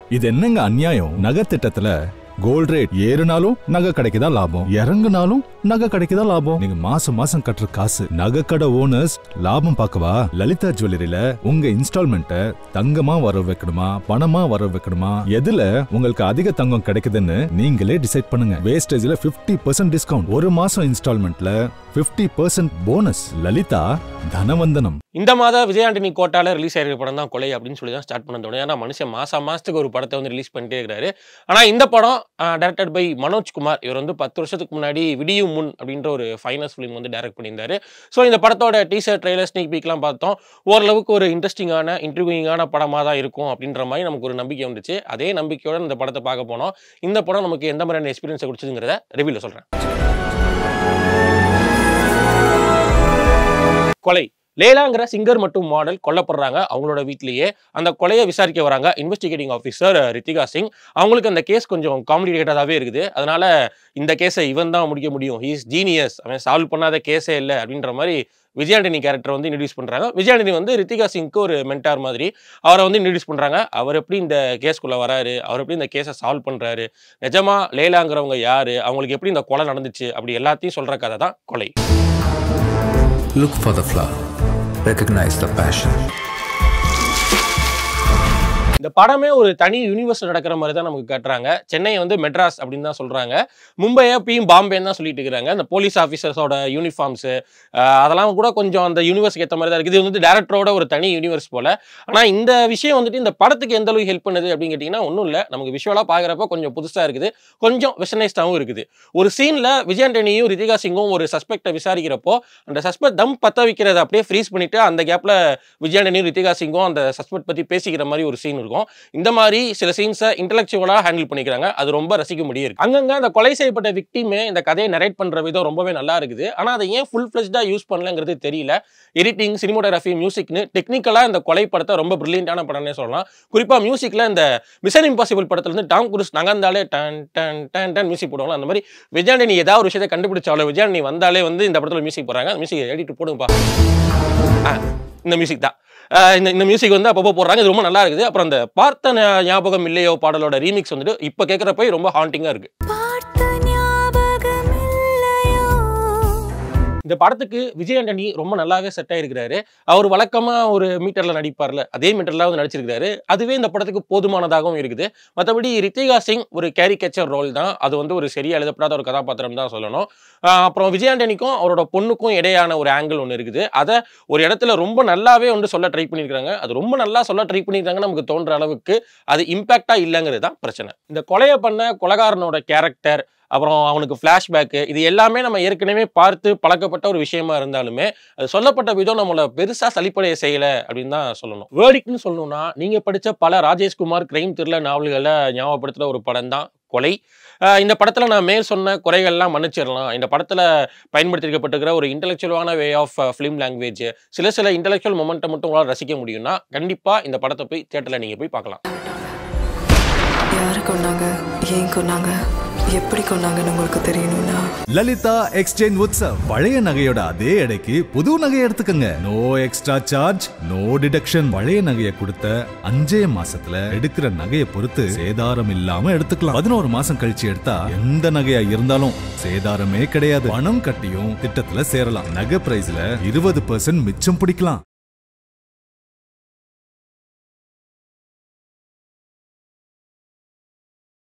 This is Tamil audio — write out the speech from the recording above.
இது என்னங்க அநியாயம் நகை திட்டத்துல கோல்ட் ரேட் ஏறுனாலும் நகை கடைக்கு தான் லாபம் இறங்குனாலும் நகை கடைக்கு தான் லாபம் நீங்க மாசம் மாசம் கட்டுற காசு நகை கடை ஓனர்ஸ் லாபம் பார்க்கவா லலிதா ஜுவல்லரியில உங்க இன்ஸ்டால்மெண்ட்டை தங்கமா வர வைக்கணுமா பணமா வர வைக்கணுமா எதுல உங்களுக்கு அதிக தங்கம் கிடைக்குதுன்னு நீங்களே டிசைட் பண்ணுங்க வேஸ்டேஜ்ல 50% பர்சன்ட் டிஸ்கவுண்ட் ஒரு மாசம் இன்ஸ்டால்மெண்ட்ல 50% பர்சன்ட் போனஸ் லலிதா தனவந்தனம் இந்த மாதம் விஜயாண்டனி கோட்டால ரிலீஸ் ஆயிருக்க படம் தான் கொலை அப்படின்னு சொல்லி தான் ஸ்டார்ட் பண்ண தோணும் ஏன்னா மனுஷன் மாசம் மாசத்துக்கு ஒரு படத்தை வந்து ரிலீஸ் பண்ணிட்டே இருக்கிறாரு ஆனா இந்த படம் டைரக்டட் பை மனோஜ் குமார் இவர் வந்து பத்து வருஷத்துக்கு முன்னாடி விடியும் முன் அப்படின்ற ஒரு ஃபைனஸ் ஃபிலிம் வந்து டைரக்ட் பண்ணியிருந்தாரு ஸோ இந்த படத்தோட டீசர் ட்ரெய்லர் ஸ்னீக் பீக்லாம் பார்த்தோம் ஓரளவுக்கு ஒரு இன்ட்ரெஸ்டிங்கான இன்ட்ரிவியூயிங்கான படமாக தான் இருக்கும் அப்படின்ற மாதிரி நமக்கு ஒரு நம்பிக்கை வந்துச்சு அதே நம்பிக்கையோட இந்த படத்தை பார்க்க போனோம் இந்த படம் நமக்கு எந்த மாதிரியான எக்ஸ்பீரியன்ஸை கொடுத்ததுங்கிறத ரிவ்யூல சொல்றேன் கொலை லேலாங்கிற சிங்கர் மற்றும் மாடல் கொல்லப்படுறாங்க அவங்களோட வீட்லயே அந்த கொலையை விசாரிக்க வராங்க இன்வெஸ்டிகேட்டிங் ஆஃபீஸர் ரித்திகா சிங் அவங்களுக்கு அந்த கேஸ் கொஞ்சம் காம்ப்ளிகேட்டடாகவே இருக்குது அதனால இந்த கேஸை இவன் தான் முடிக்க முடியும் ஹீஸ் ஜீனியஸ் அவன் சால்வ் பண்ணாத கேஸே இல்லை அப்படின்ற மாதிரி விஜயாண்டனி கேரக்டர் வந்து இன்ட்ரடியூஸ் பண்ணுறாங்க விஜயாண்டனி வந்து ரித்திகா சிங்க்கு ஒரு மென்டார் மாதிரி அவரை வந்து இன்ட்ரடியூஸ் பண்ணுறாங்க அவர் எப்படி இந்த கேஸ்க்குள்ளே வராரு அவர் எப்படி இந்த கேஸை சால்வ் பண்ணுறாரு நிஜமா லேலாங்கிறவங்க யாரு அவங்களுக்கு எப்படி இந்த கொலை நடந்துச்சு அப்படி எல்லாத்தையும் சொல்கிற கதை தான் கொலை Look for the flower. Recognize the passion. இந்த படமே ஒரு தனி யூனிவர்ஸ் நடக்கிற மாதிரி தான் நமக்கு காட்டுறாங்க சென்னை வந்து மெட்ராஸ் அப்படின்னு தான் சொல்றாங்க மும்பையை பியும் பாம்பேன்னு தான் சொல்லிட்டு இருக்கிறாங்க அந்த போலீஸ் ஆஃபீஸர்ஸோட யூனிஃபார்ம்ஸு அதெல்லாம் கூட கொஞ்சம் அந்த யூனிவர்ஸ்க்கு ஏற்ற மாதிரி தான் இருக்குது இது வந்து டேரக்டரோட ஒரு தனி யூனிவர்ஸ் போல ஆனால் இந்த விஷயம் வந்துட்டு இந்த படத்துக்கு எந்த அளவுக்கு ஹெல்ப் பண்ணுது அப்படின்னு கேட்டிங்கன்னா ஒன்றும் இல்லை நமக்கு விஷுவலாக பார்க்குறப்ப கொஞ்சம் புதுசாக இருக்குது கொஞ்சம் வெஸ்டர்னைஸ்டாகவும் இருக்குது ஒரு சீனில் விஜயாண்டனியும் ரிதிகா சிங்கும் ஒரு சஸ்பெக்டை விசாரிக்கிறப்போ அந்த சஸ்பெக்ட் தம் பற்ற வைக்கிறத அப்படியே ஃப்ரீஸ் பண்ணிட்டு அந்த கேப்பில் விஜயாண்டனியும் ரித்திகா சிங்கும் அந்த சஸ்பெக்ட் பற்றி பேசிக்கிற மாதிரி ஒரு சீன் இருக்கும் இந்த மாதிரி சில சீன்ஸை இன்டலெக்சுவலாக ஹேண்டில் பண்ணிக்கிறாங்க அது ரொம்ப ரசிக்க முடியும் இருக்கு அங்கங்க அந்த கொலை செய்யப்பட்ட விக்டிமே இந்த கதையை நரேட் பண்ற விதம் ரொம்பவே நல்லா இருக்குது ஆனால் அதை ஏன் ஃபுல் ஃபிளெஜ்டாக யூஸ் பண்ணலங்கிறது தெரியல எடிட்டிங் சினிமோட்டோகிராஃபி மியூசிக்னு டெக்னிக்கலாக இந்த கொலை படத்தை ரொம்ப பிரில்லியண்டான படம்னே சொல்லலாம் குறிப்பாக மியூசிக்கில் இந்த மிஷன் இம்பாசிபிள் படத்துல இருந்து டாம் குரூஸ் நகர்ந்தாலே டன் டன் டன் டன் மியூசிக் போடுவாங்க அந்த மாதிரி விஜயாண்டனி ஏதாவது ஒரு விஷயத்தை கண்டுபிடிச்சாலோ விஜயாண்டனி வந்தாலே வந்து இந்த படத்தில் மியூசிக் போடுறாங்க அந்த மியூசிக் எடிட் போடுங்கப்பா ஆ, இந்த மியூசிக் தான் ஆஹ் இந்த இந்த மியூசிக் வந்து அப்பப்போ போடுறாங்க இது ரொம்ப நல்லா இருக்குது அப்புறம் அந்த பார்த்த ஞா- ஞாபகம் இல்லையோ பாடலோட ரீமிக்ஸ் வந்துட்டு இப்போ கேட்குறப்ப ரொம்ப ஹாண்டிங்காக இருக்கு பார்த்த ஞாபகமில்லையோ இந்த படத்துக்கு விஜய் ஆண்டனி ரொம்ப நல்லாவே செட் ஆயிருக்கிறாரு அவர் வழக்கமா ஒரு மீட்டர்ல நடிப்பார்ல அதே மீட்டர்ல வந்து நடிச்சிருக்காரு அதுவே இந்த படத்துக்கு போதுமானதாகவும் இருக்குது மற்றபடி ரித்திகா சிங் ஒரு கேரிகேச்சர் ரோல் தான் அது வந்து ஒரு சரியா எழுதப்படாத ஒரு கதாபாத்திரம் தான் சொல்லணும் ஆஹ் அப்புறம் விஜய் ஆண்டனிக்கும் அவரோட பொண்ணுக்கும் இடையான ஒரு ஆங்கிள் ஒன்று இருக்குது அதை ஒரு இடத்துல ரொம்ப நல்லாவே வந்து சொல்ல ட்ரை பண்ணியிருக்காங்க அது ரொம்ப நல்லா சொல்ல ட்ரை பண்ணியிருக்காங்கன்னு நமக்கு தோன்ற அளவுக்கு அது இம்பாக்டா இல்லைங்கிறது தான் பிரச்சனை இந்த கொலையை பண்ண கொலகாரனோட கேரக்டர் அப்புறம் அவனுக்கு ஃப்ளாஷ்பேக்கு இது எல்லாமே நம்ம ஏற்கனவே பார்த்து பழக்கப்பட்ட ஒரு விஷயமா இருந்தாலுமே அது சொல்லப்பட்ட விதம் நம்மளை பெருசா சலிப்படைய செய்யல அப்படின்னு தான் சொல்லணும் வேர்டிக்னு சொல்லணும்னா நீங்க படிச்ச பல ராஜேஷ்குமார் கிரைம் த்ரில்லர் நாவல்களை ஞாபகப்படுத்துற ஒரு படம் தான் கொலை ஆஹ் இந்த படத்துல நான் மேல் சொன்ன குறைகள்லாம் மன்னிச்சிடலாம் இந்த படத்துல பயன்படுத்திருக்கப்பட்டிருக்கிற ஒரு இன்டெலெக்சுவலான வே ஆஃப் ஃபிலிம் லாங்குவேஜ் சில சில இன்டெலெக்சுவல் மொமெண்ட்டை மட்டும் உங்களால் ரசிக்க முடியும்னா கண்டிப்பா இந்த படத்தை போய் தியேட்டர்ல நீங்க போய் பார்க்கலாம் யாரை கொண்டாங்க ஏன் கொண்டாங்க எப்படி கொண்டாங்கன்னு உங்களுக்கு தெரியணும்னா லலிதா எக்ஸ்சேஞ்ச் உற்சவ் பழைய நகையோட அதே எடைக்கு புது நகையை எடுத்துக்கங்க no extra charge no deduction பழைய நகையை கொடுத்த அஞ்சே மாசத்துல எடுக்கிற நகையை பொறுத்து சேதாரம் இல்லாம எடுத்துக்கலாம் பதினோரு மாசம் கழிச்சு எடுத்தா எந்த நகையா இருந்தாலும் சேதாரமே கிடையாது பணம் கட்டியும் திட்டத்துல சேரலாம் நகை பிரைஸ்ல இருபது மிச்சம் பிடிக்கலாம்